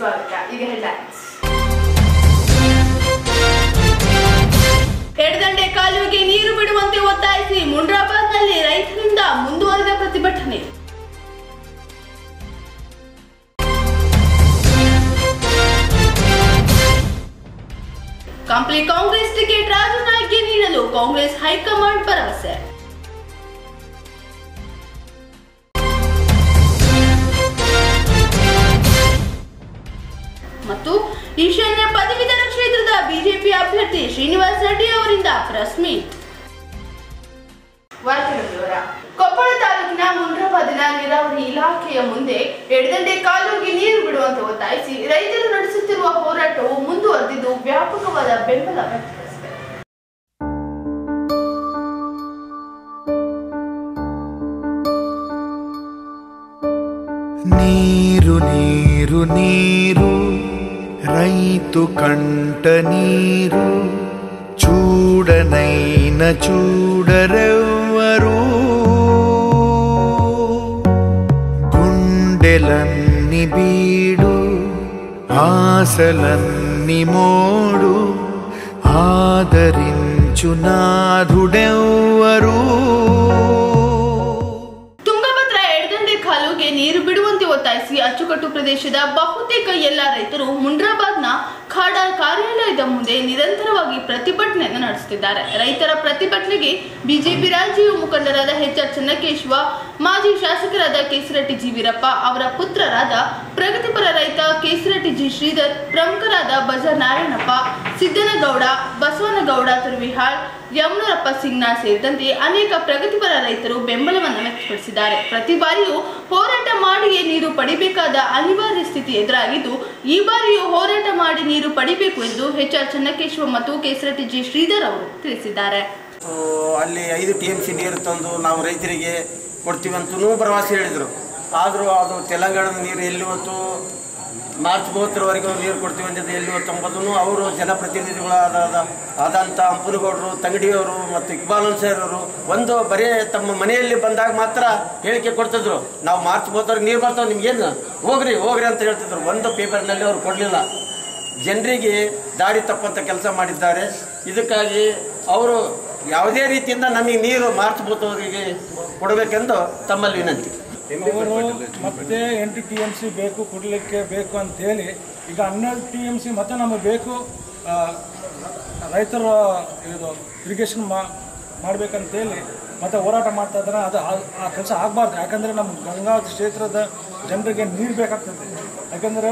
ಸ್ವಾಗತ ಈಗ ಹೆಡ್ಲೈನ್ಸ್ ಎಡದಂಡೆ ಕಾಲುವೆಗೆ ನೀರು ಬಿಡುವಂತೆ ಒತ್ತಾಯಿಸಿ ಮುಂಡ್ರಾಬಾದ್ನಲ್ಲಿ ರೈತರಿಂದ ಮುಂದುವರೆದ ಪ್ರತಿಭಟನೆ ಕಂಪ್ಲಿ ಕಾಂಗ್ರೆಸ್ ಟಿಕೆಟ್ ರಾಜು ನಾಯ್ಕ್ಗೆ ನೀಡಲು ಕಾಂಗ್ರೆಸ್ ಹೈಕಮಾಂಡ್ ಭರವಸೆ ಮತ್ತು ಈಶಾನ್ಯ ಪದವೀಧರ ಕ್ಷೇತ್ರದ ಬಿಜೆಪಿ ಅಭ್ಯರ್ಥಿ ಶ್ರೀನಿವಾಸ್ ರೆಡ್ಡಿ ಅವರಿಂದ ಪ್ರೆಸ್ ಮೀಟ್ ವಾರ್ತೆಗಳ ವಿವರ ಕೊಪ್ಪಳ ತಾಲೂಕಿನ ಮುಂಡ್ರಾಬಾದಿನ ನೀರಾವರಿ ಇಲಾಖೆಯ ಮುಂದೆ ಎಡದಂಡೆ ಕಾಲುವೆಗೆ ನೀರು ಬಿಡುವಂತೆ ಒತ್ತಾಯಿಸಿ ರೈತರು ನಡೆಸುತ್ತಿರುವ ಹೋರಾಟವು ಮುಂದುವರೆದಿದ್ದು ವ್ಯಾಪಕವಾದ ಬೆಂಬಲ ವ್ಯಕ್ತಪಡಿಸಿದೆ ನೀರು ನೀರು ನೀರು ರೈತು ಕಂಟ ನೀರು చూడనైన చూడరెవ్వరు గుండెలన్ని బీడు ఆశలన్ని మోడు ఆదరించు నాథుడెవ్వరు ತುಂಗಭದ್ರಾ ಎಡದಂಡೆ ಕಾಲುವೆಗೆ ನೀರು ಬಿಡುವಂತೆ ಒತ್ತಾಯಿಸಿ ಅಚ್ಚುಕಟ್ಟು ಪ್ರದೇಶದ ಬಹುತೇಕ ಎಲ್ಲ ರೈತರು ಮುಂಡ್ರಾಬಾದ್ನ ಖಾಡಾ ಕಾರ್ಯಾಲಯದ ಮುಂದೆ ನಿರಂತರವಾಗಿ ಪ್ರತಿಭಟನೆಯನ್ನು ನಡೆಸುತ್ತಿದ್ದಾರೆ ರೈತರ ಪ್ರತಿಭಟನೆಗೆ ಬಿಜೆಪಿ ರಾಜ್ಯ ಮುಖಂಡರಾದ ಎಚ್ ಆರ್ ಚನ್ನಕೇಶವ ಮಾಜಿ ಶಾಸಕರಾದ ಕೇಸರಟ್ಟಿ ಜಿ ವೀರಪ್ಪ ಅವರ ಪುತ್ರರಾದ ಪ್ರಗತಿಪರ ರೈತ ಕೇಸರಟ್ಟಿ ಜಿ ಶ್ರೀಧರ್ ಪ್ರಮುಖರಾದ ಬಜಾರ್ ನಾರಾಯಣಪ್ಪ ಸಿದ್ದನಗೌಡ ಬಸವನಗೌಡ ತುರುವಿಹಾಳ್ ಯಮುನರಪ್ಪ ಸಿಂಗ್ನಾ ಸೇರಿದಂತೆ ಅನೇಕ ಪ್ರಗತಿಪರ ರೈತರು ಬೆಂಬಲವನ್ನು ವ್ಯಕ್ತಪಡಿಸಿದ್ದಾರೆ ಪ್ರತಿ ಬಾರಿಯೂ ಹೋರಾಟ ಮಾಡಿಯೇ ನೀರು ಪಡಿಬೇಕಾದ ಅನಿವಾರ್ಯ ಸ್ಥಿತಿ ಎದುರಾಗಿದ್ದು ಈ ಬಾರಿಯೂ ಹೋರಾಟ ಮಾಡಿ ನೀರು ಪಡಿಬೇಕು ಎಂದು ಎಚ್ ಆರ್ ಚನ್ನಕೇಶವ ಮತ್ತು ಕೇಸರಟ್ಟಿ ಜಿ ಶ್ರೀಧರ್ ಅವರು ತಿಳಿಸಿದ್ದಾರೆ ಸೊ ಅಲ್ಲಿ ಐದು ಟಿ ಎಮ್ ಸಿ ನೀರು ತಂದು ನಾವು ರೈತರಿಗೆ ಕೊಡ್ತೀವಿ ಅಂತಲೂ ಭರವಸೆ ಹೇಳಿದರು ಆದರೂ ಅದು ತೆಲಂಗಾಣದ ನೀರು ಎಲ್ಲಿ ಹೊತ್ತು ಮಾರ್ಚ್ ಮೂವತ್ತರವರೆಗೂ ನೀರು ಕೊಡ್ತೀವಿ ಅಂದಿದ್ದು ಎಲ್ಲಿ ಹೊತ್ತು ಎಂಬುದನ್ನು ಅವರು ಜನಪ್ರತಿನಿಧಿಗಳಾದ ಆದಂಥ ಅಂಪನಗೌಡರು ತಂಗಡಿಯವರು ಮತ್ತು ಇಕ್ಬಾಲ್ ಅನ್ಸರ್ ಅವರು ಒಂದು ಬರೀ ತಮ್ಮ ಮನೆಯಲ್ಲಿ ಬಂದಾಗ ಮಾತ್ರ ಹೇಳಿಕೆ ಕೊಡ್ತಿದ್ರು ನಾವು ಮಾರ್ಚ್ ಮೂವತ್ತವರೆಗೆ ನೀರು ಬರ್ತಾವೆ ನಿಮ್ಗೇನು ಹೋಗ್ರಿ ಹೋಗ್ರಿ ಅಂತ ಹೇಳ್ತಿದ್ರು ಒಂದು ಪೇಪರ್ನಲ್ಲಿ ಅವ್ರು ಕೊಡಲಿಲ್ಲ ಜನರಿಗೆ ದಾರಿ ತಪ್ಪಂತ ಕೆಲಸ ಮಾಡಿದ್ದಾರೆ ಇದಕ್ಕಾಗಿ ಅವರು ಯಾವುದೇ ರೀತಿಯಿಂದ ನಮಗೆ ನೀರು ಮಾರ್ಚ್ ಮೂವತ್ತವರೆಗೆ ಕೊಡಬೇಕೆಂದು ತಮ್ಮಲ್ಲಿ ವಿನಂತಿ ಅವರು ಮತ್ತೆ ಎಂಟು ಟಿ ಎಮ್ ಸಿ ಬೇಕು ಕೊಡಲಿಕ್ಕೆ ಬೇಕು ಅಂತೇಳಿ ಈಗ ಹನ್ನೆರಡು ಟಿ ಎಮ್ ಸಿ ಮತ್ತೆ ನಮಗೆ ಬೇಕು ಆ, ರೈತರ ಇದು ಇರಿಗೇಷನ್ ಮಾ ಮಾಡಬೇಕಂತೇಳಿ ಮತ್ತೆ ಹೋರಾಟ ಮಾಡ್ತಾ ಇದ್ದಾರೆ ಅದು ಆ- ಆ ಕೆಲಸ ಆಗಬಾರ್ದು ಯಾಕಂದರೆ ನಮ್ಮ ಗಂಗಾ ಕ್ಷೇತ್ರದ ಜನರಿಗೆ ನೀರು ಬೇಕಾಗ್ತದೆ ಯಾಕಂದರೆ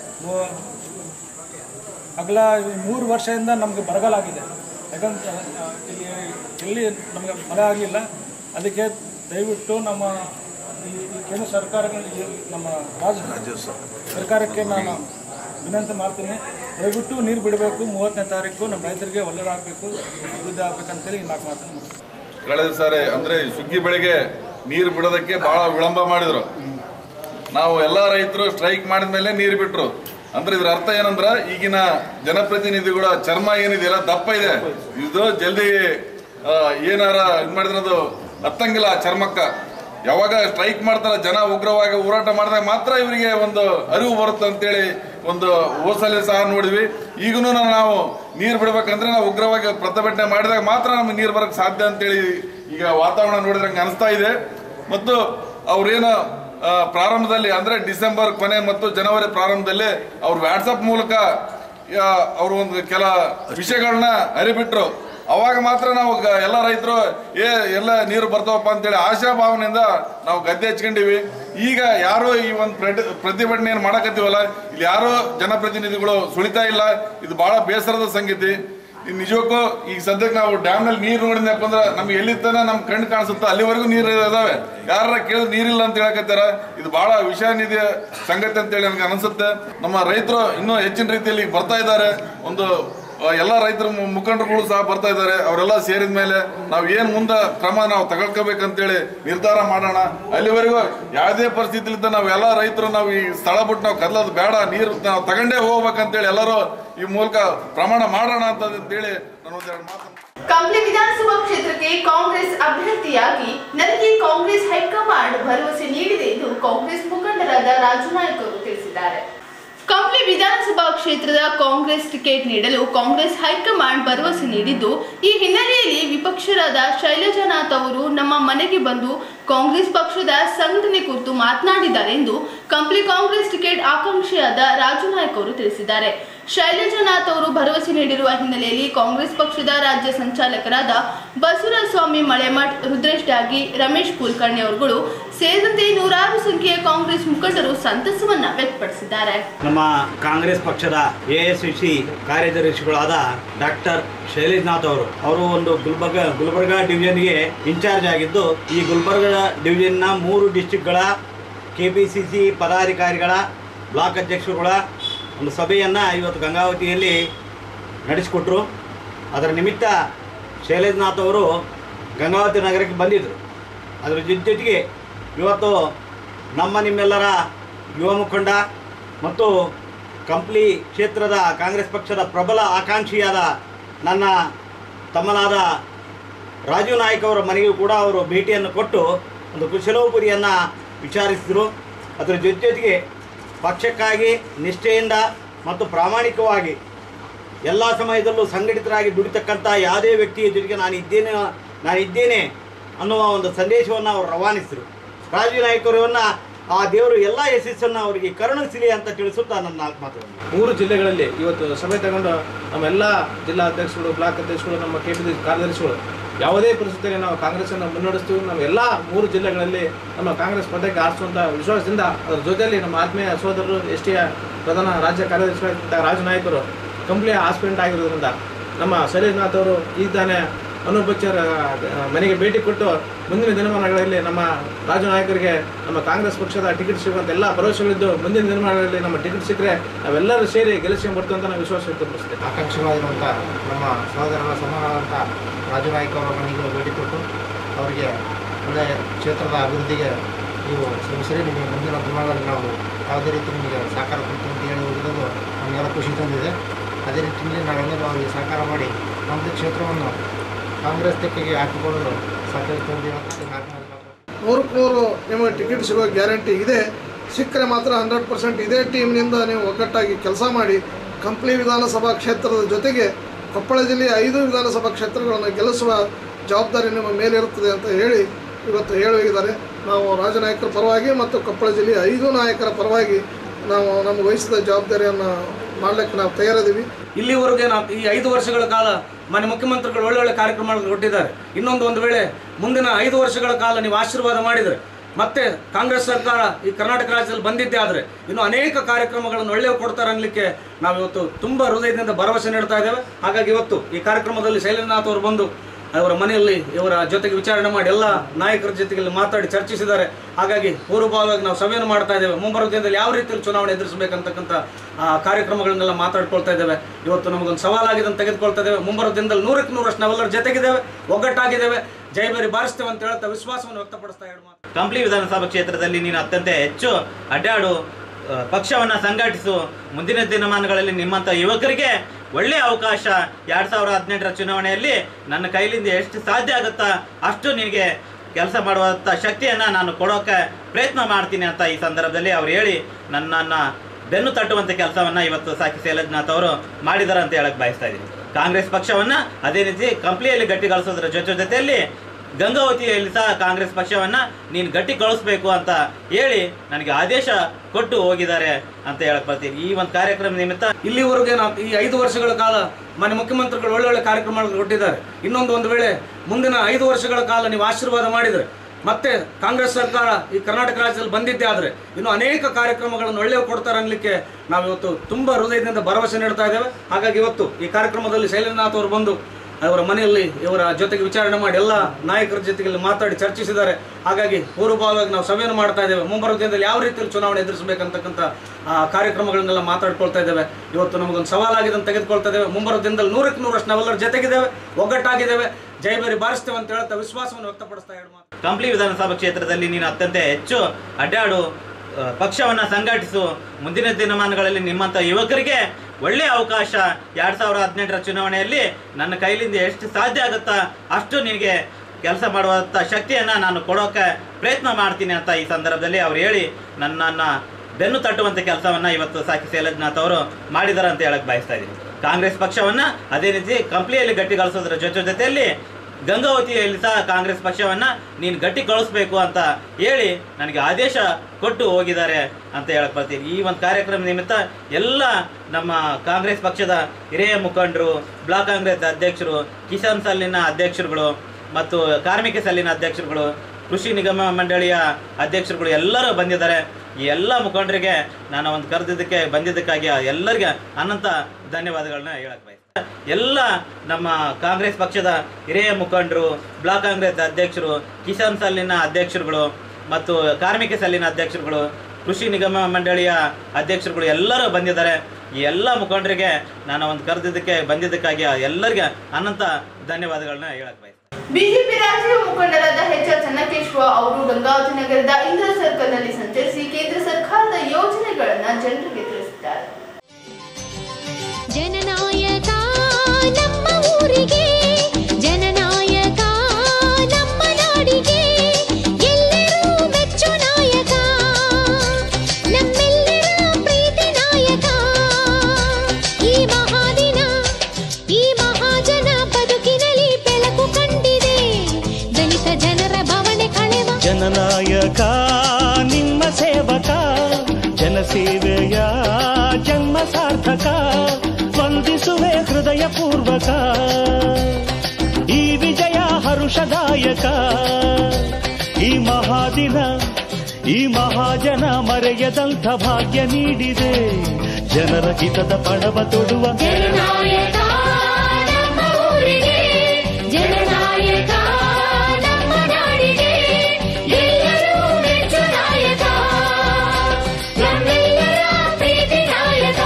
ಅಗಲ ಈ ಮೂರು ವರ್ಷದಿಂದ ನಮಗೆ ಬರಗಾಲ ಆಗಿದೆ ಯಾಕಂದ್ರೆ ಆ, ಇಲ್ಲಿ ಎಲ್ಲಿ ನಮಗೆ ಮಳೆ ಆಗಲಿಲ್ಲ ಅದಕ್ಕೆ ದಯವಿಟ್ಟು ನಮ್ಮ ಈ ಈ ಕೇಂದ್ರ ಸರ್ಕಾರಕ್ಕೆ ಈ ನಮ್ಮ ರಾಜ್ಯ ಸರ್ಕಾರಕ್ಕೆ ನಾನು ವಿನಂತಿ ಮಾಡ್ತೀನಿ ದಯವಿಟ್ಟು ನೀರು ಬಿಡಬೇಕು ಮೂವತ್ತನೇ ತಾರೀಕು ನಮ್ಮ ರೈತರಿಗೆ ಒಳ್ಳೆಯದಾಗಬೇಕು ಅಭಿವೃದ್ಧಿ ಆಗ್ಬೇಕಂತೇಳಿ ನಾಲ್ಕು ಮಾತನ್ನು ಮುಗಿಸ್ತೀನಿ. ಕಳೆದ ಸಾರಿ ಅಂದ್ರೆ ಈ ಸುಗ್ಗಿ ಬೆಳೆಗೆ ನೀರು ಬಿಡೋದಕ್ಕೆ ಬಹಳ ವಿಳಂಬ ಮಾಡಿದ್ರು ನಾವು ಎಲ್ಲಾ ರೈತರು ಸ್ಟ್ರೈಕ್ ಮಾಡಿದ ಮೇಲೆ ನೀರು ಬಿಟ್ರು ಅಂದ್ರೆ ಇದ್ರ ಅರ್ಥ ಏನಂದ್ರ ಈಗಿನ ಜನಪ್ರತಿನಿಧಿಗಳ ಚರ್ಮ ಏನಿದೆಯಲ್ಲ ದಪ್ಪ ಇದೆ ಇದು ಜಲ್ದಿ ಆ, ಏನಾರ ಇದ್ ಮಾಡಿದ್ರೆ ಅದು ಹತ್ತಂಗಿಲ್ಲ ಆ ಚರ್ಮಕ್ಕ ಯಾವಾಗ ಸ್ಟ್ರೈಕ್ ಮಾಡ್ತಾರ ಜನ ಉಗ್ರವಾಗಿ ಹೋರಾಟ ಮಾಡಿದಾಗ ಮಾತ್ರ ಇವರಿಗೆ ಒಂದು ಅರಿವು ಬರುತ್ತೆ ಅಂತೇಳಿ ಒಂದು ಹೋಸಲೆ ಸಹ ನೋಡಿದ್ವಿ ಈಗೂನು ನಾವು ನೀರು ಬಿಡ್ಬೇಕಂದ್ರೆ ನಾವು ಉಗ್ರವಾಗಿ ಪ್ರತಿಭಟನೆ ಮಾಡಿದಾಗ ಮಾತ್ರ ನಮ್ಗೆ ನೀರು ಬರಕ್ ಸಾಧ್ಯ ಅಂತೇಳಿ ಈಗ ವಾತಾವರಣ ನೋಡಿದ್ರೆ ಹಂಗೆ ಅನಿಸ್ತಾ ಇದೆ ಮತ್ತು ಅವ್ರೇನು ಆ, ಪ್ರಾರಂಭದಲ್ಲಿ ಅಂದ್ರೆ ಡಿಸೆಂಬರ್ ಕೊನೆ ಮತ್ತು ಜನವರಿ ಪ್ರಾರಂಭದಲ್ಲಿ ಅವ್ರು ವಾಟ್ಸಪ್ ಮೂಲಕ ಆ, ಅವರು ಒಂದು ಕೆಲ ವಿಷಯಗಳನ್ನ ಅರಿಬಿಟ್ರು ಅವಾಗ ಮಾತ್ರ ನಾವು ಗ- ಎಲ್ಲ ರೈತರು ಏ ಎಲ್ಲ ನೀರು ಬರ್ತಾವಪ್ಪ ಅಂತೇಳಿ ಆಶಾ ಭಾವನೆಯಿಂದ ನಾವು ಗದ್ದೆ ಹಚ್ಕೊಂಡಿವಿ ಈಗ ಯಾರು ಈ ಒಂದು ಪ್ರತಿ- ಪ್ರತಿಭಟನೆ ಏನು ಮಾಡಕತ್ತೀವಲ್ಲ ಇಲ್ಲಿ ಯಾರು ಜನಪ್ರತಿನಿಧಿಗಳು ಸುಳಿತಾ ಇಲ್ಲ ಇದು ಬಹಳ ಬೇಸರದ ಸಂಗತಿ ಇದು ನಿಜಕ್ಕೂ ಈಗ ಸದ್ಯಕ್ಕೆ ನಾವು ಡ್ಯಾಮ್ ನಲ್ಲಿ ನೀರು ನೋಡಿದ್ನಪ್ಪ ಅಂದ್ರೆ ನಮ್ಗೆ ಎಲ್ಲಿ ತನ ನಮ್ ಕಣ್ಣು ಕಾಣಿಸುತ್ತೋ ಅಲ್ಲಿವರೆಗೂ ನೀರು ಇದಾವೆ ಯಾರ ಕೇಳಿದ್ರೆ ನೀರಿಲ್ಲ ಅಂತ ಹೇಳಕತ್ತಾರ ಇದು ಬಹಳ ವಿಷಯ ನಿಧಿಯ ಸಂಗತಿ ಅಂತೇಳಿ ನನಗೆ ಅನಿಸುತ್ತೆ ನಮ್ಮ ರೈತರು ಇನ್ನೂ ಹೆಚ್ಚಿನ ರೀತಿಯಲ್ಲಿ ಈಗ ಬರ್ತಾ ಇದ್ದಾರೆ ಒಂದು ಆ, ಎಲ್ಲ ರೈತರ ಮು- ಮುಖಂಡರುಗಳು ಸಹ ಬರ್ತಾ ಇದ್ದಾರೆ ಅವರೆಲ್ಲ ಸೇರಿದ ಮೇಲೆ ನಾವು ಏನ್ ಮುಂದೆ ಕ್ರಮ ನಾವು ತಗೊಳ್ಕೋಬೇಕಂತೇಳಿ ನಿರ್ಧಾರ ಮಾಡೋಣ ಅಲ್ಲಿವರೆಗೂ ಯಾವುದೇ ಪರಿಸ್ಥಿತಿಲಿದ್ದ ನಾವು ಎಲ್ಲ ರೈತರು ನಾವು ಈ ಸ್ಥಳ ಬಿಟ್ಟು ನಾವು ಕದಲೋದು ಬೇಡ ನೀರು ನಾವು ತಗೊಂಡೇ ಹೋಗ್ಬೇಕಂತೇಳಿ ಎಲ್ಲರೂ ಈ ಮೂಲಕ ಪ್ರಮಾಣ ಮಾಡೋಣ ಅಂತ ಅಂತೇಳಿ ನಾನು ಒಂದೆರಡು ಮಾತನ್ನು ಕಂಪ್ಲಿ ವಿಧಾನಸಭಾ ಕ್ಷೇತ್ರಕ್ಕೆ ಕಾಂಗ್ರೆಸ್ ಅಭ್ಯರ್ಥಿಯಾಗಿ ನನಗೆ ಕಾಂಗ್ರೆಸ್ ಹೈಕಮಾಂಡ್ ಭರವಸೆ ನೀಡಿದೆ ಎಂದು ಕಾಂಗ್ರೆಸ್ ಮುಖಂಡರಾದ ರಾಜು ನಾಯಕ್ ಅವರು ತಿಳಿಸಿದ್ದಾರೆ ಕಂಪ್ಲಿ ವಿಧಾನಸಭಾ ಕ್ಷೇತ್ರದ ಕಾಂಗ್ರೆಸ್ ಟಿಕೆಟ್ ನೀಡಲು ಕಾಂಗ್ರೆಸ್ ಹೈಕಮಾಂಡ್ ಭರವಸೆ ನೀಡಿದ್ದು ಈ ಹಿನ್ನೆಲೆಯಲ್ಲಿ ವಿಪಕ್ಷರಾದ ಶೈಲಜಾನಾಥ್ ಅವರು ನಮ್ಮ ಮನೆಗೆ ಬಂದು ಕಾಂಗ್ರೆಸ್ ಪಕ್ಷದ ಸಂಘಟನೆ ಕುರಿತು ಮಾತನಾಡಿದ್ದಾರೆ ಎಂದು ಕಂಪ್ಲಿ ಕಾಂಗ್ರೆಸ್ ಟಿಕೆಟ್ ಆಕಾಂಕ್ಷಿಯಾದ ರಾಜು ನಾಯ್ಕ್ ಅವರು ತಿಳಿಸಿದ್ದಾರೆ ಶೈಲಜಾನಾಥ್ ಅವರು ಭರವಸೆ ನೀಡಿರುವ ಹಿನ್ನೆಲೆಯಲ್ಲಿ ಕಾಂಗ್ರೆಸ್ ಪಕ್ಷದ ರಾಜ್ಯ ಸಂಚಾಲಕರಾದ ಬಸವರಾಜಸ್ವಾಮಿ ಮಳೆಮಠ್ ರುದ್ರೇಶ್ ಡಾಗಿ ರಮೇಶ್ ಕುಲಕರ್ಣಿ ಅವರುಗಳು ಸೇರಿದಂತೆ ನೂರಾರು ಸಂಖ್ಯೆಯ ಕಾಂಗ್ರೆಸ್ ಮುಖಂಡರು ಸಂತಸವನ್ನ ವ್ಯಕ್ತಪಡಿಸಿದ್ದಾರೆ ನಮ್ಮ ಕಾಂಗ್ರೆಸ್ ಪಕ್ಷದ ಎ ಎಸ್ ಸಿ ಕಾರ್ಯದರ್ಶಿಗಳಾದ ಡಾಕ್ಟರ್ ಶೈಲೇಶ್ನಾಥ್ ಅವರು ಅವರು ಒಂದು ಗುಲ್ಬರ್ಗ ಗುಲ್ಬರ್ಗ ಡಿವಿಷನ್ಗೆ ಇನ್ಚಾರ್ಜ್ ಆಗಿದ್ದು ಈ ಗುಲ್ಬರ್ಗ ಡಿವಿಷನ್ನ ಮೂರು ಡಿಸ್ಟಿಕ್ಗಳ ಕೆ ಪಿ ಸಿ ಸಿ ಪದಾಧಿಕಾರಿಗಳ ಬ್ಲಾಕ್ ಅಧ್ಯಕ್ಷರುಗಳ ಒಂದು ಸಭೆಯನ್ನು ಇವತ್ತು ಗಂಗಾವತಿಯಲ್ಲಿ ನಡೆಸಿಕೊಟ್ರು ಅದರ ನಿಮಿತ್ತ ಶೈಲೇಶ್ನಾಥ್ ಅವರು ಗಂಗಾವತಿ ನಗರಕ್ಕೆ ಬಂದಿದ್ದರು ಅದರ ಜೊತೆ ಜೊತೆಗೆ ಇವತ್ತು ನಮ್ಮ ನಿಮ್ಮೆಲ್ಲರ ಯುವ ಮುಖಂಡ ಮತ್ತು ಕಂಪ್ಲಿ ಕ್ಷೇತ್ರದ ಕಾಂಗ್ರೆಸ್ ಪಕ್ಷದ ಪ್ರಬಲ ಆಕಾಂಕ್ಷಿಯಾದ ನನ್ನ ತಮ್ಮನಾದ ರಾಜು ನಾಯ್ಕ್ ಅವರ ಮನೆಗೂ ಕೂಡ ಅವರು ಭೇಟಿಯನ್ನು ಕೊಟ್ಟು ಒಂದು ಕುಶಲೋಪರಿಯನ್ನು ವಿಚಾರಿಸಿದರು ಅದರ ಜೊತೆ ಜೊತೆಗೆ ಪಕ್ಷಕ್ಕಾಗಿ ನಿಷ್ಠೆಯಿಂದ ಮತ್ತು ಪ್ರಾಮಾಣಿಕವಾಗಿ ಎಲ್ಲ ಸಮಯದಲ್ಲೂ ಸಂಘಟಿತರಾಗಿ ದುಡಿತಕ್ಕಂಥ ಯಾವುದೇ ವ್ಯಕ್ತಿಯ ಜೊತೆಗೆ ನಾನು ಇದ್ದೇನೆ ನಾನು ಇದ್ದೇನೆ ಅನ್ನುವ ಒಂದು ಸಂದೇಶವನ್ನು ಅವರು ರವಾನಿಸಿದರು ರಾಜು ನಾಯ್ಕರವನ್ನು ಆ ದೇವರು ಎಲ್ಲ ಯಶಸ್ಸನ್ನು ಅವರಿಗೆ ಕರುಣಿಸಲಿ ಅಂತ ತಿಳಿಸುತ್ತಾ ನನ್ನ ನಾಲ್ಕು ಮಾತುಗಳು ಮೂರು ಜಿಲ್ಲೆಗಳಲ್ಲಿ ಇವತ್ತು ಸಭೆ ತಗೊಂಡು ನಮ್ಮೆಲ್ಲ ಜಿಲ್ಲಾ ಅಧ್ಯಕ್ಷಗಳು ಬ್ಲಾಕ್ ಅಧ್ಯಕ್ಷಗಳು ನಮ್ಮ ಕೆ ಪಿ ಕಾರ್ಯದರ್ಶಿಗಳು ಯಾವುದೇ ಪರಿಸ್ಥಿತಿಯಲ್ಲಿ ನಾವು ಕಾಂಗ್ರೆಸ್ಸನ್ನು ಮುನ್ನಡೆಸ್ತೀವಿ ನಮ್ಮ ಎಲ್ಲ ಮೂರು ಜಿಲ್ಲೆಗಳಲ್ಲಿ ನಮ್ಮ ಕಾಂಗ್ರೆಸ್ ಪದಕ್ಕೆ ಆರಿಸುವಂಥ ವಿಶ್ವಾಸದಿಂದ ಅದರ ಜೊತೆಯಲ್ಲಿ ನಮ್ಮ ಆತ್ಮೀಯ ಸೋದರರು ಎಸ್ ಟಿಯ ಪ್ರಧಾನ ರಾಜ್ಯ ಕಾರ್ಯದರ್ಶಿಗಳಾಗಿದ್ದ ರಾಜು ನಾಯ್ಕರು ಕಂಪ್ನಿಯ ಆಸ್ಪಿರೆಂಟ್ ಆಗಿರೋದ್ರಿಂದ ನಮ್ಮ ಶೈಲೇಶ್ನಾಥ್ ಅವರು ಈಗ ತಾನೇ ಅನೂಪ್ ಬಚ್ಚರ್ ಆ, ಮನೆಗೆ ಭೇಟಿ ಕೊಟ್ಟು ಮುಂದಿನ ದಿನಮಾನಗಳಲ್ಲಿ ನಮ್ಮ ರಾಜು ನಾಯಕರಿಗೆ ನಮ್ಮ ಕಾಂಗ್ರೆಸ್ ಪಕ್ಷದ ಟಿಕೆಟ್ ಸಿಗುವಂತ ಎಲ್ಲ ಭರವಸೆಗಳಿದ್ದು ಮುಂದಿನ ದಿನಮಾನಗಳಲ್ಲಿ ನಮ್ಮ ಟಿಕೆಟ್ ಸಿಕ್ಕರೆ ನಾವೆಲ್ಲರೂ ಸೇರಿ ಗೆಲ್ಲಿಸ್ಕೊಂಡು ಬರ್ತೀವಿ ಅಂತ ನಾವು ವಿಶ್ವಾಸ ವ್ಯಕ್ತಪಡಿಸ್ತೇವೆ ಆಕಾಂಕ್ಷಿಗಳಾಗಿರುವಂಥ ನಮ್ಮ ಸಹೋದರರ ಸಮಾನವಾದಂಥ ರಾಜು ನಾಯ್ಕ ಅವರ ಮನೆಗೆ ಭೇಟಿ ಕೊಟ್ಟು ಅವರಿಗೆ ಒಳ್ಳೆಯ ಕ್ಷೇತ್ರದ ಅಭಿವೃದ್ಧಿಗೆ ನೀವು ಶ್ರಮಿಸಿರಿ ನಿಮಗೆ ಮುಂದಿನ ದಿನಗಳಲ್ಲಿ ನಾವು ಯಾವುದೇ ರೀತಿ ನಿಮಗೆ ಸಹಕಾರ ಕೊಡ್ತೀವಿ ಅಂತ ಹೇಳಿ ಹೋಗಿರೋದು ನಮಗೆಲ್ಲ ಖುಷಿ ತಂದಿದೆ ಅದೇ ರೀತಿಯಲ್ಲಿ ನಾವೆಲ್ಲರೂ ಅವರಿಗೆ ಸಹಕಾರ ಮಾಡಿ ನಮ್ಮದು ಕ್ಷೇತ್ರವನ್ನು ಕಾಂಗ್ರೆಸ್ ತೆಕ್ಕೆಗೆ ಹಾಕಿಕೊಳ್ಳಲು ಸಹಕರಿಸ್ತಾ ಇದ್ದೀವಿ ಅಂತ ನಾನು ನೂರಕ್ಕೆ ನೂರು ನಿಮಗೆ ಟಿಕೆಟ್ ಸಿಗೋ ಗ್ಯಾರಂಟಿ ಇದೆ ಸಿಕ್ಕರೆ ಮಾತ್ರ ಹಂಡ್ರೆಡ್ ಪರ್ಸೆಂಟ್ ಇದೇ ಟೀಮ್ನಿಂದ ನೀವು ಒಗ್ಗಟ್ಟಾಗಿ ಕೆಲಸ ಮಾಡಿ ಕಂಪ್ಲಿ ವಿಧಾನಸಭಾ ಕ್ಷೇತ್ರದ ಜೊತೆಗೆ ಕೊಪ್ಪಳ ಜಿಲ್ಲೆಯ ಐದು ವಿಧಾನಸಭಾ ಕ್ಷೇತ್ರಗಳನ್ನು ಗೆಲ್ಲಿಸುವ ಜವಾಬ್ದಾರಿ ನಿಮ್ಮ ಮೇಲಿರುತ್ತದೆ ಅಂತ ಹೇಳಿ ಇವತ್ತು ಹೇಳೋಗಿದ್ದಾರೆ ನಾವು ರಾಜನಾಯಕರ ಪರವಾಗಿ ಮತ್ತು ಕೊಪ್ಪಳ ಜಿಲ್ಲೆಯ ಐದು ನಾಯಕರ ಪರವಾಗಿ ನಾವು ನಮ್ಗೆ ವಹಿಸಿದ ಜವಾಬ್ದಾರಿಯನ್ನು ಮಾಡಲಿಕ್ಕೆ ನಾವು ತಯಾರಿದ್ದೀವಿ ಇಲ್ಲಿವರೆಗೆ ನಾವು ಈ ಐದು ವರ್ಷಗಳ ಕಾಲ ಮಾನ್ಯ ಮುಖ್ಯಮಂತ್ರಿಗಳು ಒಳ್ಳೊಳ್ಳೆ ಕಾರ್ಯಕ್ರಮಗಳನ್ನು ಕೊಟ್ಟಿದ್ದಾರೆ ಇನ್ನೊಂದು ಒಂದು ವೇಳೆ ಮುಂದಿನ ಐದು ವರ್ಷಗಳ ಕಾಲ ನೀವು ಆಶೀರ್ವಾದ ಮಾಡಿದರೆ ಮತ್ತೆ ಕಾಂಗ್ರೆಸ್ ಸರ್ಕಾರ ಈ ಕರ್ನಾಟಕ ರಾಜ್ಯದಲ್ಲಿ ಬಂದಿದ್ದೇ ಆದರೆ ಇನ್ನು ಅನೇಕ ಕಾರ್ಯಕ್ರಮಗಳನ್ನು ಒಳ್ಳೆಯ ಕೊಡ್ತಾರೆ ಅನ್ನಲಿಕ್ಕೆ ನಾವು ಇವತ್ತು ತುಂಬ ಹೃದಯದಿಂದ ಭರವಸೆ ನೀಡ್ತಾ ಇದ್ದೇವೆ ಹಾಗಾಗಿ ಇವತ್ತು ಈ ಕಾರ್ಯಕ್ರಮದಲ್ಲಿ ಶೈಲೇಂದ್ರನಾಥ್ ಅವರು ಬಂದು ಅವರ ಮನೆಯಲ್ಲಿ ಇವರ ಜೊತೆಗೆ ವಿಚಾರಣೆ ಮಾಡಿ ಎಲ್ಲ ನಾಯಕರ ಜೊತೆಗೆ ಇಲ್ಲಿ ಮಾತಾಡಿ ಚರ್ಚಿಸಿದ್ದಾರೆ ಹಾಗಾಗಿ ಪೂರ್ವಭಾವವಾಗಿ ನಾವು ಸಭೆಯನ್ನು ಮಾಡ್ತಾ ಇದ್ದೇವೆ ಮುಂಬರುವ ದಿನದಲ್ಲಿ ಯಾವ ರೀತಿಯಲ್ಲಿ ಚುನಾವಣೆ ಎದುರಿಸಬೇಕಂತಕ್ಕಂಥ ಆ, ಕಾರ್ಯಕ್ರಮಗಳನ್ನೆಲ್ಲ ಮಾತಾಡ್ಕೊಳ್ತಾ ಇದ್ದೇವೆ ಇವತ್ತು ನಮಗೊಂದು ಸವಾಲಾಗಿದೆ ಅಂತ ತೆಗೆದುಕೊಳ್ತಾ ಇದ್ದೇವೆ ಮುಂಬರುವ ದಿನದಲ್ಲಿ ನೂರಕ್ಕೆ ನೂರಷ್ಟು ನಾವೆಲ್ಲರ ಜೊತೆಗಿದ್ದೇವೆ ಒಗ್ಗಟ್ಟಾಗಿದ್ದೇವೆ ಜೈಬೇರಿ ಬಾರಿಸ್ತೇವೆ ಅಂತ ಹೇಳ್ತಾ ವಿಶ್ವಾಸವನ್ನು ವ್ಯಕ್ತಪಡಿಸ್ತಾ ಎರಡು ಮಾತು ಕಂಪ್ಲಿ ವಿಧಾನಸಭಾ ಕ್ಷೇತ್ರದಲ್ಲಿ ನೀನು ಅತ್ಯಂತ ಹೆಚ್ಚು ಅಡ್ಡಾಡು ಆ, ಪಕ್ಷವನ್ನ ಸಂಘಟಿಸು ಮುಂದಿನ ದಿನಮಾನಗಳಲ್ಲಿ ನಿಮ್ಮಂಥ ಯುವಕರಿಗೆ ಒಳ್ಳೆಯ ಅವಕಾಶ ಎರಡ್ ಸಾವಿರದ ಹದಿನೆಂಟರ ಚುನಾವಣೆಯಲ್ಲಿ ನನ್ನ ಕೈಲಿಂದ ಎಷ್ಟು ಸಾಧ್ಯ ಆಗುತ್ತಾ ಅಷ್ಟು ನಿನಗೆ ಕೆಲಸ ಮಾಡುವಂಥ ಶಕ್ತಿಯನ್ನು ನಾನು ಕೊಡೋಕೆ ಪ್ರಯತ್ನ ಮಾಡ್ತೀನಿ ಅಂತ ಈ ಸಂದರ್ಭದಲ್ಲಿ ಅವ್ರು ಹೇಳಿ ನನ್ನನ್ನು ಬೆನ್ನು ತಟ್ಟುವಂಥ ಕೆಲಸವನ್ನು ಇವತ್ತು ಸಾಕಿ ಶೈಲಜ್ನಾಥ್ ಅವರು ಮಾಡಿದ್ದಾರೆ ಅಂತ ಹೇಳಕ್ ಬಯಸ್ತಾ ಇದ್ದೀನಿ ಕಾಂಗ್ರೆಸ್ ಪಕ್ಷವನ್ನು ಅದೇ ರೀತಿ ಕಂಪ್ಲಿಯಲ್ಲಿ ಗಟ್ಟಿಗೊಳಿಸೋದ್ರ ಜೊತೆ ಜೊತೆಯಲ್ಲಿ ಗಂಗಾವತಿಯಲ್ಲಿ ಸಹ ಕಾಂಗ್ರೆಸ್ ಪಕ್ಷವನ್ನ ನೀನು ಗಟ್ಟಿಗೊಳಿಸ್ಬೇಕು ಅಂತ ಹೇಳಿ ನನಗೆ ಆದೇಶ ಕೊಟ್ಟು ಹೋಗಿದ್ದಾರೆ ಅಂತ ಹೇಳಕ್ ಬರ್ತೀನಿ ಈ ಒಂದು ಕಾರ್ಯಕ್ರಮ ನಿಮಿತ್ತ ಇಲ್ಲಿವರೆಗೆ ನಾವು ಈ ಐದು ವರ್ಷಗಳ ಕಾಲ ಮಾನ್ಯ ಮುಖ್ಯಮಂತ್ರಿಗಳು ಒಳ್ಳೊಳ್ಳೆ ಕಾರ್ಯಕ್ರಮಗಳನ್ನು ಕೊಟ್ಟಿದ್ದಾರೆ ಇನ್ನೊಂದು ಒಂದು ವೇಳೆ ಮುಂದಿನ ಐದು ವರ್ಷಗಳ ಕಾಲ ನೀವು ಆಶೀರ್ವಾದ ಮಾಡಿದರೆ ಮತ್ತೆ ಕಾಂಗ್ರೆಸ್ ಸರ್ಕಾರ ಈ ಕರ್ನಾಟಕ ರಾಜ್ಯದಲ್ಲಿ ಬಂದಿದ್ದೇ ಆದರೆ ಇನ್ನು ಅನೇಕ ಕಾರ್ಯಕ್ರಮಗಳನ್ನು ಒಳ್ಳೆಯ ಕೊಡ್ತಾರೆ ಅನ್ನಲಿಕ್ಕೆ ನಾವು ಇವತ್ತು ತುಂಬ ಹೃದಯದಿಂದ ಭರವಸೆ ನೀಡ್ತಾ ಇದ್ದೇವೆ ಹಾಗಾಗಿ ಇವತ್ತು ಈ ಕಾರ್ಯಕ್ರಮದಲ್ಲಿ ಶೈಲೇಂದ್ರನಾಥ್ ಅವರು ಬಂದು ಅವರ ಮನೆಯಲ್ಲಿ ಇವರ ಜೊತೆಗೆ ವಿಚಾರಣೆ ಮಾಡಿ ಎಲ್ಲ ನಾಯಕರ ಜೊತೆಗೆ ಇಲ್ಲಿ ಮಾತಾಡಿ ಚರ್ಚಿಸಿದ್ದಾರೆ ಹಾಗಾಗಿ ಪೂರ್ವಭಾವವಾಗಿ ನಾವು ಸಭೆಯನ್ನು ಮಾಡ್ತಾ ಇದ್ದೇವೆ ಮುಂಬರುವ ದಿನದಲ್ಲಿ ಯಾವ ರೀತಿಯಲ್ಲಿ ಚುನಾವಣೆ ಎದುರಿಸಬೇಕಂತಕ್ಕಂಥ ಆ, ಕಾರ್ಯಕ್ರಮಗಳನ್ನೆಲ್ಲ ಮಾತಾಡ್ಕೊಳ್ತಾ ಇದ್ದೇವೆ ಇವತ್ತು ನಮಗೊಂದು ಸವಾಲಾಗಿದೆ ಅಂತ ತೆಗೆದುಕೊಳ್ತಾ ಇದ್ದೇವೆ ಮುಂಬರುವ ದಿನದಲ್ಲಿ ನೂರಕ್ಕೆ ನೂರಷ್ಟು ನಾವೆಲ್ಲರ ಜೊತೆಗಿದ್ದೇವೆ ಒಗ್ಗಟ್ಟಾಗಿದ್ದೇವೆ ಜೈಬೇರಿ ಬಾರಿಸ್ತೇವೆ ಅಂತ ಹೇಳ್ತಾ ವಿಶ್ವಾಸವನ್ನು ವ್ಯಕ್ತಪಡಿಸ್ತಾ ಎರಡು ಮಾತು ಕಂಪ್ಲಿ ವಿಧಾನಸಭಾ ಕ್ಷೇತ್ರದಲ್ಲಿ ನೀನು ಅತ್ಯಂತ ಹೆಚ್ಚು ಅಡ್ಡಾಡು ಆ, ಪಕ್ಷವನ್ನ ಸಂಘಟಿಸು ಮುಂದಿನ ದಿನಮಾನಗಳಲ್ಲಿ ನಿಮ್ಮಂಥ ಯುವಕರಿಗೆ ಒಳ್ಳೆಯ ಅವಕಾಶ ಎರಡ್ ಸಾವಿರದ ಹದಿನೆಂಟರ ಚುನಾವಣೆಯಲ್ಲಿ ನನ್ನ ಕೈಲಿಂದ ಎಷ್ಟು ಸಾಧ್ಯ ಆಗುತ್ತಾ ಅಷ್ಟು ನಿನಗೆ ಕೆಲಸ ಮಾಡುವಂಥ ಶಕ್ತಿಯನ್ನು ನಾನು ಕೊಡೋಕೆ ಪ್ರಯತ್ನ ಮಾಡ್ತೀನಿ ಅಂತ ಈ ಸಂದರ್ಭದಲ್ಲಿ ಅವ್ರು ಹೇಳಿ ನನ್ನನ್ನು ಬೆನ್ನು ತಟ್ಟುವಂಥ ಕೆಲಸವನ್ನ ಇವತ್ತು ಸಾಕಿ ಶೈಲಜ್ನಾಥ್ ಅವರು ಮಾಡಿದ್ದಾರೆ ಅಂತ ಹೇಳಕ್ ಬಯಸ್ತಾ ಇದ್ದೀನಿ ಕಾಂಗ್ರೆಸ್ ಪಕ್ಷವನ್ನ ಅದೇ ರೀತಿ ಕಂಪ್ಲಿಯಲ್ಲಿ ಗಟ್ಟಿಗೊಳಿಸೋದ್ರ ಜೊತೆ ಜೊತೆಯಲ್ಲಿ ಗಂಗಾವತಿಯಲ್ಲಿ ಸಹ ಕಾಂಗ್ರೆಸ್ ಪಕ್ಷವನ್ನ ನೀನು ಗಟ್ಟಿಗೊಳಿಸ್ಬೇಕು ಅಂತ ಹೇಳಿ ನನಗೆ ಆದೇಶ ಕೊಟ್ಟು ಹೋಗಿದ್ದಾರೆ ಅಂತ ಹೇಳಕ್ ಬರ್ತೀನಿ ಈ ಒಂದು ಕಾರ್ಯಕ್ರಮ ನಿಮಿತ್ತ ಎಲ್ಲ ನಮ್ಮ ಕಾಂಗ್ರೆಸ್ ಪಕ್ಷದ ಹಿರಿಯ ಮುಖಂಡರು ಬ್ಲಾಕ್ ಕಾಂಗ್ರೆಸ್ ಅಧ್ಯಕ್ಷರು ಕಿಸಾನ್ ಸಲ್ಲಿನ ಅಧ್ಯಕ್ಷರುಗಳು ಮತ್ತು ಕಾರ್ಮಿಕ ಸಲ್ಲಿನ ಅಧ್ಯಕ್ಷರುಗಳು ಕೃಷಿ ನಿಗಮ ಮಂಡಳಿಯ ಅಧ್ಯಕ್ಷರುಗಳು ಎಲ್ಲರೂ ಬಂದಿದ್ದಾರೆ ಈ ಎಲ್ಲ ಮುಖಂಡರಿಗೆ ನಾನು ಒಂದು ಕರೆದಿದ್ದಕ್ಕೆ ಬಂದಿದ್ದಕ್ಕಾಗಿ ಎಲ್ಲರಿಗೆ ಅನಂತ ಧನ್ಯವಾದಗಳನ್ನ ಹೇಳಕ್ ಬಯಸ್ತೇನೆ ಎಲ್ಲ ನಮ್ಮ ಕಾಂಗ್ರೆಸ್ ಪಕ್ಷದ ಹಿರಿಯ ಮುಖಂಡರು ಬ್ಲಾಕ್ ಕಾಂಗ್ರೆಸ್ ಅಧ್ಯಕ್ಷರು ಕಿಸಾನ್ ಸಲ್ಲಿನ ಅಧ್ಯಕ್ಷರುಗಳು ಮತ್ತು ಕಾರ್ಮಿಕ ಸಲ್ಲಿನ ಅಧ್ಯಕ್ಷರುಗಳು ಕೃಷಿ ನಿಗಮ ಮಂಡಳಿಯ ಅಧ್ಯಕ್ಷರುಗಳು ಎಲ್ಲರೂ ಬಂದಿದ್ದಾರೆ ಈ ಎಲ್ಲ ಮುಖಂಡರಿಗೆ ನಾನು ಒಂದು ಕರೆದಿದ್ದಕ್ಕೆ ಬಂದಿದ್ದಕ್ಕಾಗಿ ಎಲ್ಲರಿಗೆ ಅನಂತ ಧನ್ಯವಾದಗಳನ್ನ ಹೇಳಕ್ ಬಯಸ್ತೇನೆ ಬಿಜೆಪಿ ರಾಜ್ಯ ಮುಖಂಡರಾದ ಎಚ್ ಆರ್ ಚನ್ನಕೇಶ್ವ ಅವರು ಗಂಗಾವತಿ ನಗರದ ಇಂದ್ರ ಸರ್ಕಲ್ನಲ್ಲಿ ಸಂಚರಿಸಿ ಕೇಂದ್ರ ಸರ್ಕಾರದ ಯೋಜನೆಗಳನ್ನ ಜನರಿಗೆ ತಿಳಿಸಿದ್ದಾರೆ ಜನನಾಯಕ ನಮ್ಮ ಊರಿಗೆ ಜನನಾಯಕ ನಮ್ಮ ನಾಡಿಗೆ ಎಲ್ಲರೂ ಮೆಚ್ಚು ನಾಯಕ ನಮ್ಮೆಲ್ಲರ ಪ್ರೀತಿ ನಾಯಕ ಈ ಮಹಾದಿನ ಈ ಮಹಾಜನ ಬದುಕಿನಲ್ಲಿ ಬೆಳಕು ಕಂಡಿದೆ ದಲಿತ ಜನರ ಭಾವನೆ ಕಳೆವ ಜನನಾಯಕ ನಿಮ್ಮ ಸೇವಕ ಜನಸೇವೆಯ ಜನ್ಮ ಸಾರ್ಥಕ ವಂದಿಸುವೆ ಹೃದಯ ಪೂರ್ವಕ ಈ ವಿಜಯ ಹರುಷದಾಯಕ ಈ ಮಹಾದಿನ ಈ ಮಹಾಜನ ಮರೆಯದಂಥ ಭಾಗ್ಯ ನೀಡಿದೆ ಜನರ ಹಿತದ ಪಣವ ತೊಡುವ ಜನನಾಯಕ ನಮ್ಮ ಊರಿಗೆ ಜನನಾಯಕ ನಮ್ಮ ನಾಡಿಗೆ ಎಲ್ಲರೂ ಮೆಚ್ಚು ನಾಯಕ ನಮ್ಮೆಲ್ಲರ ಪ್ರೀತಿ ನಾಯಕ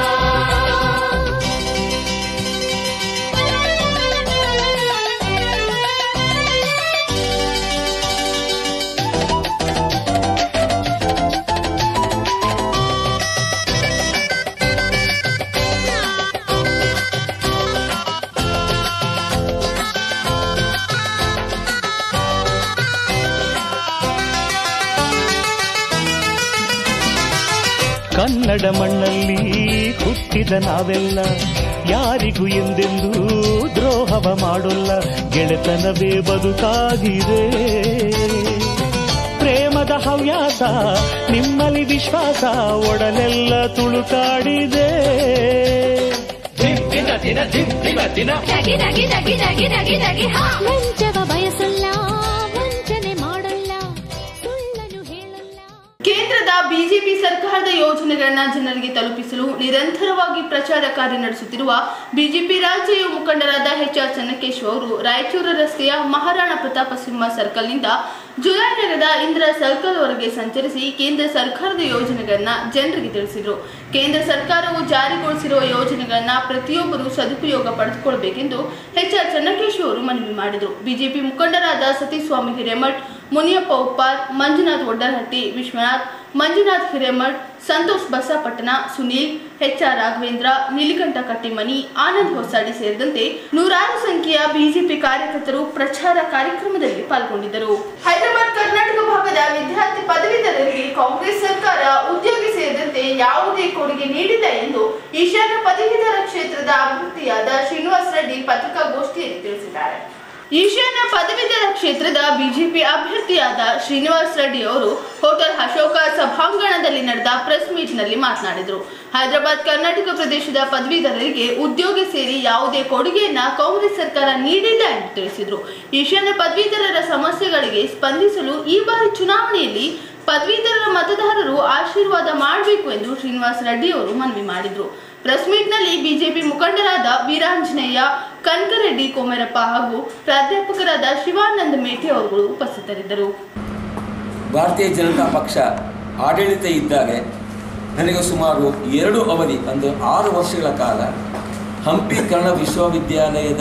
ಕನ್ನಡ ಮಣ್ಣಲ್ಲಿ ಹುಟ್ಟಿದ ನಾವೆಲ್ಲ ಯಾರಿಗೂ ಎಂದೆಂದೂ ದ್ರೋಹವ ಮಾಡೋಲ್ಲ ಗೆಳೆತನವೇ ಬದುಕಾಗಿದೆ ಪ್ರೇಮದ ಹವ್ಯಾಸ ನಿಮ್ಮಲ್ಲಿ ವಿಶ್ವಾಸ ಒಡಲೆಲ್ಲ ತುಳುಕಾಡಿದೆ ದಗಿ ದಗಿ ದಗಿ ದಗಿ ದಗಿ ದಗಿ ಹಾ ಲಂಚವ ಬಯಸಲ್ಲ ವಂಚನೆ ಮಾಡಲ್ಲ ಸುಳ್ಳನ್ನು ಹೇಳಲ್ಲ ಕೇಂದ್ರದ ಬಿಜೆಪಿ ಸರ್ಕಾರದ ಯೋಜನೆಗಳನ್ನ ಜನರಿಗೆ ತಲುಪಿಸಲು ನಿರಂತರವಾಗಿ ಪ್ರಚಾರ ಕಾರ್ಯ ನಡೆಸುತ್ತಿರುವ ಬಿಜೆಪಿ ರಾಜ್ಯ ಯುವ ಮುಖಂಡರಾದ ಎಚ್ ಆರ್ ಚನ್ನಕೇಶ್ವ ಅವರು ರಾಯಚೂರು ರಸ್ತೆಯ ಮಹಾರಾಣ ಪ್ರತಾಪ ಸಿಂಹ ಸರ್ಕಲ್ನಿಂದ ಜುಲೈ ನಗರದ ಇಂದ್ರ ಸರ್ಕಲ್ ವರೆಗೆ ಸಂಚರಿಸಿ ಕೇಂದ್ರ ಸರ್ಕಾರದ ಯೋಜನೆಗಳನ್ನ ಜನರಿಗೆ ತಿಳಿಸಿದರು ಕೇಂದ್ರ ಸರ್ಕಾರವು ಜಾರಿಗೊಳಿಸಿರುವ ಯೋಜನೆಗಳನ್ನ ಪ್ರತಿಯೊಬ್ಬರು ಸದುಪಯೋಗ ಪಡೆದುಕೊಳ್ಳಬೇಕೆಂದು ಎಚ್ ಆರ್ ಚನ್ನಕೇಶ್ವ ಅವರು ಮನವಿ ಮಾಡಿದರು ಬಿಜೆಪಿ ಮುಖಂಡರಾದ ಸತೀಸ್ವಾಮಿ ಹಿರೇಮಠ್ ಮುನಿಯಪ್ಪ ಉಪ್ಪಾರ್ ಮಂಜುನಾಥ್ ಒಡ್ಡರಹಟ್ಟಿ ವಿಶ್ವನಾಥ್ ಮಂಜುನಾಥ್ ಹಿರೇಮಠ್ ಸಂತೋಷ್ ಬಸಪಟ್ಟಣ ಸುನೀಲ್ ಎಚ್ ಆರ್ ರಾಘವೇಂದ್ರ ನೀಲಿಕಂಠ ಕಟ್ಟಿಮನಿ ಆನಂದ್ ಹೊಸಾಡಿ ಸೇರಿದಂತೆ ನೂರಾರು ಸಂಖ್ಯೆಯ ಬಿಜೆಪಿ ಕಾರ್ಯಕರ್ತರು ಪ್ರಚಾರ ಕಾರ್ಯಕ್ರಮದಲ್ಲಿ ಪಾಲ್ಗೊಂಡಿದ್ದರು ಹೈದರಾಬಾದ್ ಕರ್ನಾಟಕ ಭಾಗದ ವಿದ್ಯಾರ್ಥಿ ಪದವೀಧರರಿಗೆ ಕಾಂಗ್ರೆಸ್ ಸರ್ಕಾರ ಉದ್ಯೋಗ ಸೇರಿದಂತೆ ಯಾವುದೇ ಕೊಡುಗೆ ನೀಡಿಲ್ಲ ಎಂದು ಈಶಾನ್ಯ ಪದವೀಧರ ಕ್ಷೇತ್ರದ ಅಭ್ಯರ್ಥಿಯಾದ ಶ್ರೀನಿವಾಸ್ ರೆಡ್ಡಿ ಪತ್ರಿಕಾಗೋಷ್ಠಿಯಲ್ಲಿ ತಿಳಿಸಿದ್ದಾರೆ ಈಶಾನ್ಯ ಪದವೀಧರ ಕ್ಷೇತ್ರದ ಬಿಜೆಪಿ ಅಭ್ಯರ್ಥಿಯಾದ ಶ್ರೀನಿವಾಸ್ ರೆಡ್ಡಿ ಅವರು ಹೋಟೆಲ್ ಅಶೋಕ ಸಭಾಂಗಣದಲ್ಲಿ ನಡೆದ ಪ್ರೆಸ್ ಮೀಟ್ನಲ್ಲಿ ಮಾತನಾಡಿದರು ಹೈದರಾಬಾದ್ ಕರ್ನಾಟಕ ಪ್ರದೇಶದ ಪದವೀಧರರಿಗೆ ಉದ್ಯೋಗ ಸೇರಿ ಯಾವುದೇ ಕೊಡುಗೆಯನ್ನ ಕಾಂಗ್ರೆಸ್ ಸರ್ಕಾರ ನೀಡಿಲ್ಲ ಎಂದು ತಿಳಿಸಿದರು ಈಶಾನ್ಯ ಪದವೀಧರರ ಸಮಸ್ಯೆಗಳಿಗೆ ಸ್ಪಂದಿಸಲು ಈ ಬಾರಿ ಚುನಾವಣೆಯಲ್ಲಿ ಪದವೀಧರರ ಮತದಾರರು ಆಶೀರ್ವಾದ ಮಾಡಬೇಕು ಎಂದು ಶ್ರೀನಿವಾಸ್ ರೆಡ್ಡಿ ಅವರು ಮನವಿ ಮಾಡಿದರು ಪ್ರೆಸ್ ಮೀಟ್ನಲ್ಲಿ ಬಿಜೆಪಿ ಮುಖಂಡರಾದ ವೀರಾಂಜನೇಯ ಕನಕರೆಡ್ಡಿ ಕೋಮರಪ್ಪ ಹಾಗೂ ಪ್ರಾಧ್ಯಾಪಕರಾದ ಶಿವಾನಂದ ಮೇಠೆ ಅವರುಗಳು ಉಪಸ್ಥಿತರಿದ್ದರು ಭಾರತೀಯ ಜನತಾ ಪಕ್ಷ ಆಡಳಿತ ಇದ್ದಾಗ ನನಗೆ ಸುಮಾರು ಎರಡು ಅವಧಿ ಅಂದರೆ ಆರು ವರ್ಷಗಳ ಕಾಲ ಹಂಪಿ ಕನ್ನಡ ವಿಶ್ವವಿದ್ಯಾಲಯದ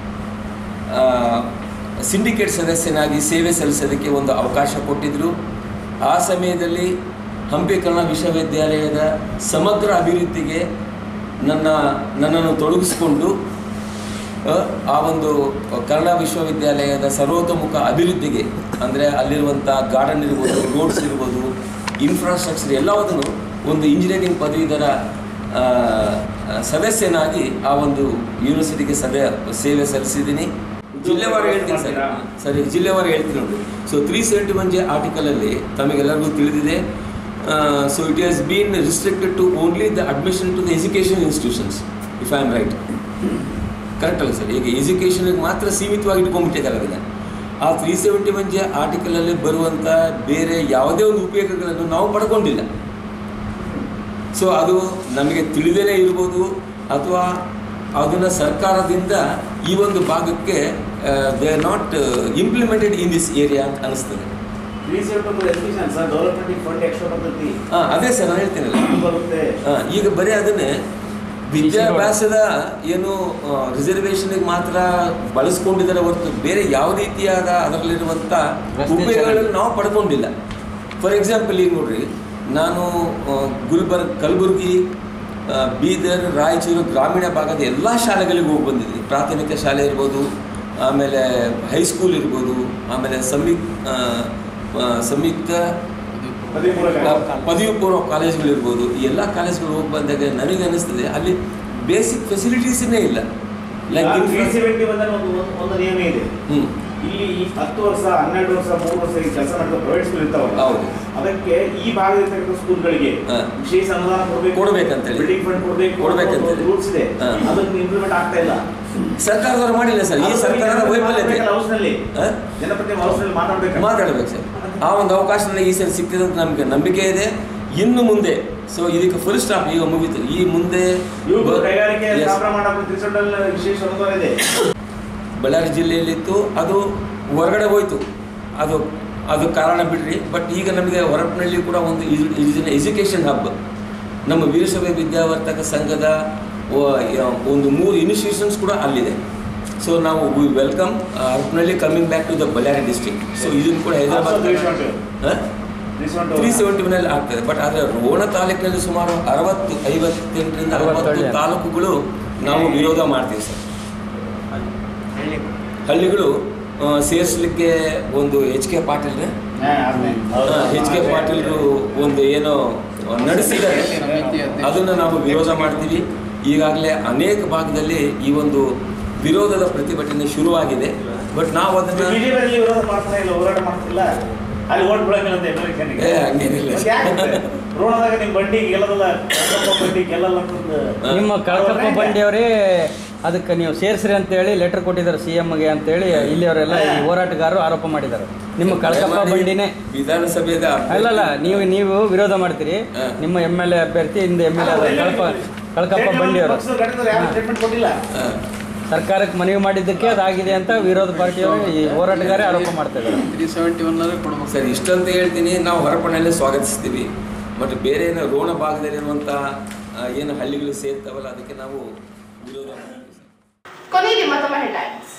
ಆ, ಸಿಂಡಿಕೇಟ್ ಸದಸ್ಯನಾಗಿ ಸೇವೆ ಸಲ್ಲಿಸೋದಕ್ಕೆ ಒಂದು ಅವಕಾಶ ಕೊಟ್ಟಿದ್ದರು ಆ ಸಮಯದಲ್ಲಿ ಹಂಪಿ ಕನ್ನಡ ವಿಶ್ವವಿದ್ಯಾಲಯದ ಸಮಗ್ರ ಅಭಿವೃದ್ಧಿಗೆ ನನ್ನ ನನ್ನನ್ನು ತೊಡಗಿಸಿಕೊಂಡು ಆ, ಆ ಒಂದು ಕನ್ನಡ ವಿಶ್ವವಿದ್ಯಾಲಯದ ಸರ್ವತೋಮುಖ ಅಭಿವೃದ್ಧಿಗೆ ಅಂದರೆ ಅಲ್ಲಿರುವಂಥ ಗಾರ್ಡನ್ ಇರ್ಬೋದು ರೋಡ್ಸ್ ಇರ್ಬೋದು ಇನ್ಫ್ರಾಸ್ಟ್ರಕ್ಚರ್ ಎಲ್ಲವುದನ್ನು ಒಂದು ಇಂಜಿನಿಯರಿಂಗ್ ಪದವೀಧರ ಆ, ಆ, ಸದಸ್ಯನಾಗಿ ಆ ಒಂದು ಯೂನಿವರ್ಸಿಟಿಗೆ ಸದಾ ಸೇವೆ ಸಲ್ಲಿಸಿದ್ದೀನಿ ಜಿಲ್ಲೆವಾರು ಹೇಳ್ತೀನಿ ಸರ್ ಸರಿ ಜಿಲ್ಲೆವಾರು ಹೇಳ್ತೀನಿ ನೋಡಿ so three seventy one J ಆರ್ಟಿಕಲಲ್ಲಿ ತಮಗೆಲ್ಲರಿಗೂ ತಿಳಿದಿದೆ so it has been restricted to only the admission to the education institutions if I am right correct ಅಲ್ಲ ಸರ್ ಈಗ ಎಜುಕೇಷನ್ಗೆ ಮಾತ್ರ ಸೀಮಿತವಾಗಿ ಇಟ್ಕೊಂಡ್ಬಿಟ್ಟಿದ್ದಾರೆ ಅದನ್ನು ಆ ತ್ರೀ ಸೆವೆಂಟಿ ಒನ್ ಜೆ ಆರ್ಟಿಕಲಲ್ಲಿ ಬರುವಂಥ ಬೇರೆ ಯಾವುದೇ ಒಂದು ಉಪಯೋಗಗಳನ್ನು ನಾವು ಪಡ್ಕೊಂಡಿಲ್ಲ ಸೊ ಅದು ನಮಗೆ ತಿಳಿದೇನೆ ಇರ್ಬೋದು ಅಥವಾ ಅದನ್ನು ಸರ್ಕಾರದಿಂದ ಈ ಒಂದು ಭಾಗಕ್ಕೆ they are not implemented in this area ಅಂತ ಅನಿಸ್ತದೆ ಹಾಂ ಅದೇ ಸರ್ ನಾನು ಹೇಳ್ತೀನಲ್ಲ ಆ, ಈಗ ಬರೀ ಅದನ್ನೇ ವಿದ್ಯಾಭ್ಯಾಸದ ಏನು ರಿಸರ್ವೇಷನ್ಗೆ ಮಾತ್ರ ಬಳಸ್ಕೊಂಡಿದ್ದಾರೆ ಹೊರತು ಬೇರೆ ಯಾವ ರೀತಿಯಾದ ಅದರಲ್ಲಿರುವಂಥ ಉಪಯೋಗಗಳನ್ನು ನಾವು ಪಡ್ಕೊಂಡಿಲ್ಲ ಫಾರ್ ಎಕ್ಸಾಂಪಲ್ ಈಗ ನೋಡ್ರಿ ನಾನು ಆ, ಗುಲ್ಬರ್ಗ್ ಕಲಬುರಗಿ ಆ, ಬೀದರ್ ರಾಯಚೂರು ಗ್ರಾಮೀಣ ಭಾಗದ ಎಲ್ಲ ಶಾಲೆಗಳಿಗೆ ಹೋಗಿ ಬಂದಿದ್ದೀನಿ ಪ್ರಾಥಮಿಕ ಶಾಲೆ ಇರ್ಬೋದು ಆಮೇಲೆ ಹೈಸ್ಕೂಲ್ ಇರ್ಬೋದು ಆಮೇಲೆ ಸಂಯುಕ್ ಆ, ಆ, ಸಂಯುಕ್ತ ಪದವಿ ಪೂರ್ವ ಕಾಲೇಜ್ಗಳಿರ್ಬೋದು ಈ ಎಲ್ಲ ಕಾಲೇಜ್ಗಳು ಹೋಗಿ ಬಂದಾಗ ನನಗೆ ಅನಿಸ್ತದೆ ಅಲ್ಲಿ ಬೇಸಿಕ್ ಫೆಸಿಲಿಟೀಸೇ ಇಲ್ಲ ಲೈಕ್ ಒಂದು ನಿಯಮ ಇದೆ ಹ್ಞೂ ಇಲ್ಲಿ ಈ ಹತ್ತು ವರ್ಷ ಹನ್ನೆರಡು ವರ್ಷ ಮೂರು ವರ್ಷ ಈ ಕೆಲಸ ಮಾಡಿದ ಪ್ರೈವೇಟ್ ಸ್ಕೂಲ್ ಇರ್ತಾವಲ್ಲ ಹೌದು ಅದಕ್ಕೆ ಈ ಭಾಗದಲ್ಲಿರ್ತಕ್ಕಂಥ ಸ್ಕೂಲ್ಗಳಿಗೆ ವಿಶೇಷ ಅನುದಾನ ಕೊಡಬೇಕು ಕೊಡ್ಬೇಕಂತೇಳಿ. ಬಿಲ್ಡಿಂಗ್ ಫಂಡ್ ಕೊಡಬೇಕು ಕೊಡ್ಬೇಕಂತೇಳಿ. ರೂಲ್ಸ್ ಇದೆ ಹಾ. ಅದಕ್ಕೆ ಇಂಪ್ಲಿಮೆಂಟ್ ಆಗ್ತಾ ಇಲ್ಲ ಸರ್ಕಾರದವರು ಮಾಡಿಲ್ಲ ಸರ್ ಈ ಸರ್ಕಾರದ ವೈಫಲ್ಯತೆ ಹೌಸ್ನಲ್ಲಿ ಆ? ಜನಪ್ರತಿನಿಧಿ ಹೌಸ್ನಲ್ಲಿ ಮಾತಾಡ್ಬೇಕು ಮಾತಾಡ್ಬೇಕು ಸರ್ ಆ ಒಂದು ಅವಕಾಶ ನನಗೆ ಈ ಸರಿ ಸಿಕ್ತಿದೆ ಅಂತ ನಮಗೆ ನಂಬಿಕೆ ಇದೆ ಇನ್ನು ಮುಂದೆ ಸೊ ಇದಕ್ಕೆ ಫುಲ್ ಸ್ಟಾಪ್ ಈಗ ಮುಗೀತು ಈ ಮುಂದೆ ಇವರು ಕೈಗಾರಿಕೆ Yes. ಸ್ಥಾಪನೆ ಮಾಡಕ್ಕೆ ತ್ರಿಸಂಡಲ್ ವಿಶೇಷ ಅನುದಾನ ಇದೆ ಬಳ್ಳಾರಿ ಜಿಲ್ಲೆಯಲ್ಲಿತ್ತು ಅದು ಹೊರಗಡೆ ಹೋಯ್ತು ಅದು ಅದು ಕಾರಣ ಬಿಡ್ರಿ ಬಟ್ ಈಗ ನಮಗೆ ಹೊರಪನಹಳ್ಳಿ ಕೂಡ ಒಂದು ಎಜುಕೇಷನ್ ಹಬ್ ನಮ್ಮ ವೀರಶೈವ ವಿದ್ಯಾವರ್ತಕ ಸಂಘದ ವ- ಯ- ಒಂದು ಮೂರು ಇನಿಷಿಯೇಷನ್ಸ್ ಕೂಡ ಅಲ್ಲಿದೆ ಸೊ ನಾವು we welcome Harapanahalli coming back to the Bellary district so ಇದನ್ನು ಕೂಡ ಹೈದರಾಬಾದ್ ತ್ರೀ ಸೆವೆಂಟಿ ಒನಲ್ಲಿ ಆಗ್ತದೆ ಬಟ್ ಆದರೆ ರೋಣ ತಾಲೂಕಿನಲ್ಲಿ ಸುಮಾರು ಅರವತ್ತು ಐವತ್ತೆಂಟರಿಂದ ಅರವತ್ತು ತಾಲೂಕುಗಳು ನಾವು ವಿರೋಧ ಮಾಡ್ತೀವಿ ಸರ್ ಹಳ್ಳಿಗಳು ಆ, ಸೇರಿಸ್ಲಿಕ್ಕೆ ಒಂದು H K Patil H K ಪಾಟೀಲ್ರು ಒಂದು ಏನೋ ನಡೆಸಿದ್ದಾರೆ ಅದನ್ನು ನಾವು ವಿರೋಧ ಮಾಡ್ತೀವಿ ಈಗಾಗಲೇ ಅನೇಕ ಭಾಗದಲ್ಲಿ ಈ ಒಂದು ವಿರೋಧದ ಪ್ರತಿಭಟನೆ ಶುರುವಾಗಿದೆ ಬಟ್ ನಾವು ಅದನ್ನ ಬಿಜೆಪಿಯಲ್ಲಿ ವಿರೋಧ ಮಾಡ್ತಾ ಇಲ್ಲ ಹೋರಾಟ ಮಾಡ್ತಿಲ್ಲ ಅಲ್ಲಿ ಓಟ್ ಬಿಡಂಗಿಲ್ಲ ಅಂತ ಎಲೆಕ್ಷನ್ಗೆ ಏ, ಹಂಗೇನಿಲ್ಲ. ರೋಣದಾಗ ನಿಮ್ ಬಂಡಿ ಗೆಲ್ಲದಲ್ಲ ಕಳಕಪ್ಪ ಬಂಡಿ ಗೆಲ್ಲಲ್ಲ ಅಂತಂದು ನಿಮ್ಮ ಕಳಕಪ್ಪ ಬಂಡಿಯವರೇ ಅದಕ್ಕೆ ನೀವು ಸೇರಿಸ್ರಿ ಅಂತೇಳಿ ಲೆಟರ್ ಕೊಟ್ಟಿದ್ದಾರೆ ಸಿ ಎಮ್ಗೆ ಅಂತೇಳಿ ಇಲ್ಲಿಯವರೆಲ್ಲ ಈ ಹೋರಾಟಗಾರರು ಆರೋಪ ಮಾಡಿದ್ದಾರೆ ನಿಮ್ಮ ಕಳಕಪ್ಪ ಬಂಡಿನೇ ವಿಧಾನಸಭೆಯ ಅಲ್ಲಲ್ಲ ನೀವು ನೀವು ವಿರೋಧ ಮಾಡ್ತೀರಿ ನಿಮ್ಮ ಎಮ್ ಎಲ್ ಎ ಅಭ್ಯರ್ಥಿ ಇಂದ ಎಮ್ ಎಲ್ ಎ ಕಳಪ ಕಳಕಪ್ಪ ಬಂಡಿಯವರು ಪಕ್ಷದ ಘಟಕದವ್ರು ಯಾರು ಸ್ಟೇಟ್ಮೆಂಟ್ ಕೊಟ್ಟಿಲ್ಲ ಸರ್ಕಾರಕ್ಕೆ ಮನವಿ ಮಾಡಿದ್ದಕ್ಕೆ ಅದಾಗಿದೆ ಅಂತ ವಿರೋಧ ಪಾರ್ಟಿಯವರು ಈ ಹೋರಾಟಗಾರೇ ಆರೋಪ ಮಾಡ್ತಾ ಇದ್ದಾರೆ ತ್ರೀ ಸೆವೆಂಟಿ ಒನ್ ಕೊಡ್ಬೇಕು ಸರ್ ಇಷ್ಟಂತ ಹೇಳ್ತೀನಿ ನಾವು ಹೊರಪಣೆಯಲ್ಲೇ ಸ್ವಾಗತಿಸ್ತೀವಿ ಬಟ್ ಬೇರೆ ಏನೋ ರೋಣ ಭಾಗದಲ್ಲಿರುವಂಥ ಆ, ಏನು ಹಳ್ಳಿಗಳು ಸೇರ್ತಾವಲ್ಲ ಅದಕ್ಕೆ ನಾವು ವಿರೋಧ ಮಾಡ್ತೀವಿ ಕೊನೆಯಲ್ಲಿ ಮತ್ತೊಮ್ಮೆ ಹೆಡ್ಲೈನ್ಸ್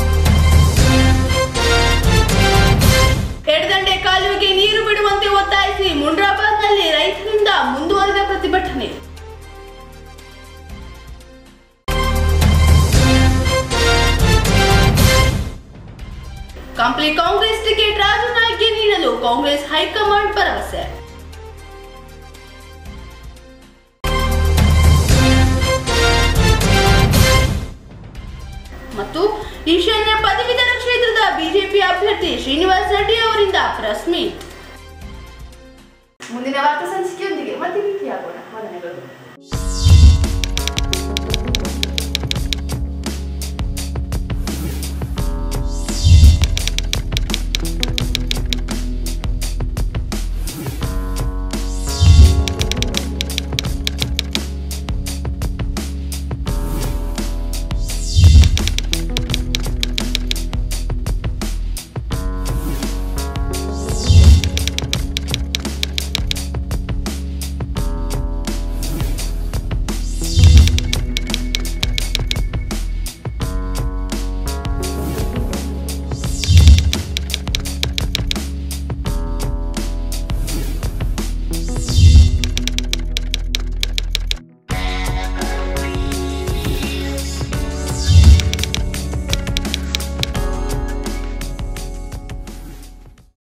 ಎಡದಂಡೆ ಕಾಲುವೆಗೆ ನೀರು ಬಿಡುವಂತೆ ಒತ್ತಾಯಿಸಿ ಮುಂಡ್ರಾಬಾದ್ನಲ್ಲಿ ರೈತರಿಂದ ಮುಂದುವರೆದ ಪ್ರತಿಭಟನೆ ಕಂಪ್ಲಿ ಕಾಂಗ್ರೆಸ್ ಟಿಕೆಟ್ ರಾಜು ನಾಯ್ಕ್ಗೆ ನೀಡಲು ಕಾಂಗ್ರೆಸ್ ಹೈಕಮಾಂಡ್ ಭರವಸೆ ಮತ್ತು ಈಶಾನ್ಯ ಪದವೀಧರ ಕ್ಷೇತ್ರದ ಬಿಜೆಪಿ ಅಭ್ಯರ್ಥಿ ಶ್ರೀನಿವಾಸ್ ರೆಡ್ಡಿ ಅವರಿಂದ ಪ್ರೆಸ್ ಮೀಟ್ ಮುಂದಿನ ವಾರ್ತಾ ಸಂಚಿಕೆಯೊಂದಿಗೆ ಮತ್ತೆ ಭೇಟಿಯಾಗೋಣ ವಂದನೆಗಳು